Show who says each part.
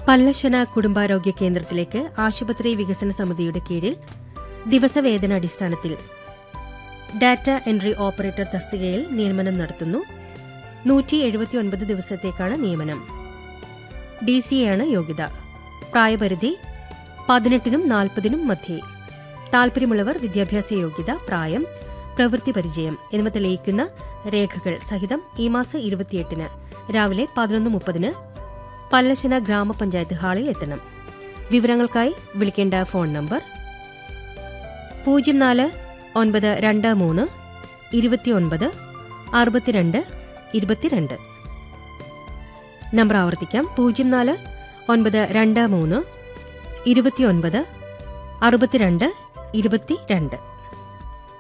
Speaker 1: പല്ലശന കുടുംബാരോഗ്യ കേന്ദ്രത്തിലേക്ക് ആശുപത്രി വികസന സമിതിയുടെ കീഴിൽ ദിവസവേതന അടിസ്ഥാനത്തിൽ ഡാറ്റ എൻട്രി ഓപ്പറേറ്റർ തസ്തികയിൽ നിയമനം നടത്തുന്നു നൂറ്റി എഴുപത്തിയൊൻപത് ദിവസത്തേക്കാണ് നിയമനം ഡി സി ആണ് യോഗ്യത പ്രായപരിധി പതിനെട്ടിനും നാൽപ്പതിനും മധ്യേ താൽപര്യമുള്ളവർ വിദ്യാഭ്യാസ യോഗ്യത പ്രായം പ്രവൃത്തി പരിചയം എന്നിവ തെളിയിക്കുന്ന രേഖകൾ സഹിതം ഈ മാസം ഇരുപത്തിയെട്ടിന് രാവിലെ പതിനൊന്ന് മുപ്പതിന് പല്ലശന ഗ്രാമപഞ്ചായത്ത് ഹാളിൽ എത്തണം വിവരങ്ങൾക്കായി വിളിക്കേണ്ട ഫോൺ നമ്പർ പൂജ്യം നാല് ഒൻപത് രണ്ട് മൂന്ന് ഇരുപത്തിയൊൻപത് അറുപത്തിരണ്ട് ഇരുപത്തിരണ്ട് നമ്പർ ആവർത്തിക്കാം പൂജ്യം നാല് ഒൻപത് രണ്ട് മൂന്ന് ഇരുപത്തിയൊൻപത് അറുപത്തിരണ്ട് ഇരുപത്തിരണ്ട്